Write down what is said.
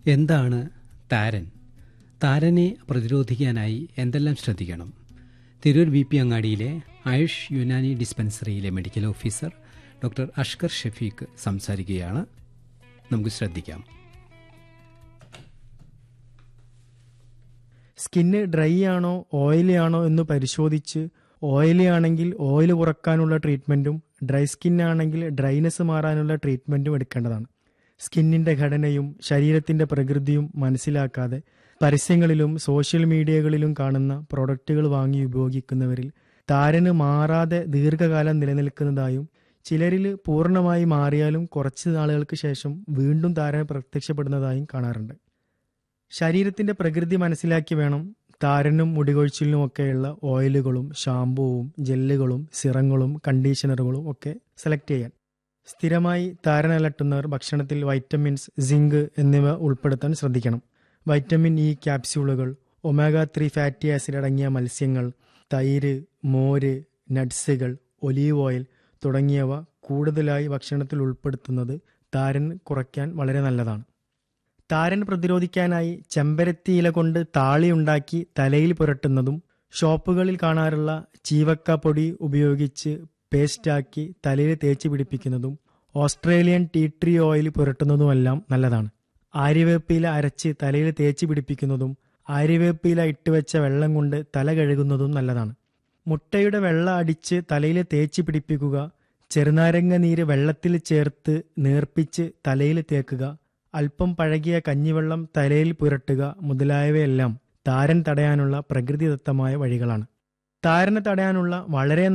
എന്താണ് താരൻ താരനെ പ്രതിരോധിക്കാനായി എന്തെല്ലാം ശ്രദ്ധിക്കണം തിരൂർ ബി പി അങ്ങാടിയിലെ ആയുഷ് യുനാനി ഡിസ്പെൻസറിയിലെ medical officer doctor Ashkar Shafeeq സംസാരിക്കുകയാണ് നമുക്ക് ശ്രദ്ധിക്കാം സ്കിന്ന് ഡ്രൈ ആണോ ഓയിലി ആണോ എന്ന് പരിശോധിച്ച് ഓയിലി ആണെങ്കിൽ ഓയിൽ കുറക്കാനുള്ള ട്രീറ്റ്മെന്റും ഡ്രൈ സ്കിൻ ആണെങ്കിൽ ഡ്രൈനെസ് മാറാനുള്ള ട്രീറ്റ്മെന്റും എടുക്കേണ്ടതാണ് സ്കിന്നിന്റെ ഘടനയും ശരീരത്തിന്റെ പ്രകൃതിയും മനസ്സിലാക്കാതെ പരസ്യങ്ങളിലും സോഷ്യൽ മീഡിയകളിലും കാണുന്ന പ്രൊഡക്റ്റുകൾ വാങ്ങി ഉപയോഗിക്കുന്നവരിൽ താരന് മാറാതെ ദീർഘകാലം നിലനിൽക്കുന്നതായും ചിലരിൽ പൂർണ്ണമായി മാറിയാലും കുറച്ച് നാളുകൾക്ക് ശേഷം വീണ്ടും താരന് പ്രത്യക്ഷപ്പെടുന്നതായും കാണാറുണ്ട് ശരീരത്തിന്റെ പ്രകൃതി മനസ്സിലാക്കി വേണം താരനും മുടികൊഴിച്ചിലിനും ഒക്കെയുള്ള ഓയിലുകളും ഷാമ്പുവും ജെല്ലുകളും സിറങ്ങളും കണ്ടീഷണറുകളും ഒക്കെ സെലക്ട് ചെയ്യാൻ സ്ഥിരമായി താരൻ അലട്ടുന്നവർ ഭക്ഷണത്തിൽ വൈറ്റമിൻസ് സിങ്ക് എന്നിവ ഉൾപ്പെടുത്താൻ ശ്രദ്ധിക്കണം വൈറ്റമിൻ ഇ ക്യാപ്സ്യൂളുകൾ ഒമേഗ ത്രീ ഫാറ്റി ആസിഡ് അടങ്ങിയ മത്സ്യങ്ങൾ തൈര് മോര് നട്ട്സുകൾ ഒലീവ് ഓയിൽ തുടങ്ങിയവ കൂടുതലായി ഭക്ഷണത്തിൽ ഉൾപ്പെടുത്തുന്നത് താരൻ കുറയ്ക്കാൻ വളരെ നല്ലതാണ് താരൻ പ്രതിരോധിക്കാനായി ചെമ്പരത്തി ഇല കൊണ്ട് താളി ഉണ്ടാക്കി തലയിൽ പുരട്ടുന്നതും ഷോപ്പുകളിൽ കാണാറുള്ള ചീവക്ക പൊടി ഉപയോഗിച്ച് പേസ്റ്റാക്കി തലയിൽ തേച്ച് പിടിപ്പിക്കുന്നതും ഓസ്ട്രേലിയൻ ടീ ട്രീ ഓയിൽ പുരട്ടുന്നതുമെല്ലാം നല്ലതാണ് ആര്യവേപ്പില അരച്ച് തലയിൽ തേച്ച് പിടിപ്പിക്കുന്നതും ആര്യവേപ്പില ഇട്ടുവെച്ച വെള്ളം കൊണ്ട് തല കഴുകുന്നതും നല്ലതാണ് മുട്ടയുടെ വെള്ള അടിച്ച് തലയിൽ തേച്ച് പിടിപ്പിക്കുക ചെറുനാരങ്ങ നീര് വെള്ളത്തിൽ ചേർത്ത് നേർപ്പിച്ച് തലയിൽ തേക്കുക അല്പം പഴകിയ കഞ്ഞിവെള്ളം തലയിൽ പുരട്ടുക മുതലായവയെല്ലാം താരൻ തടയാനുള്ള പ്രകൃതിദത്തമായ വഴികളാണ് താരനെ തടയാനുള്ള വളരെ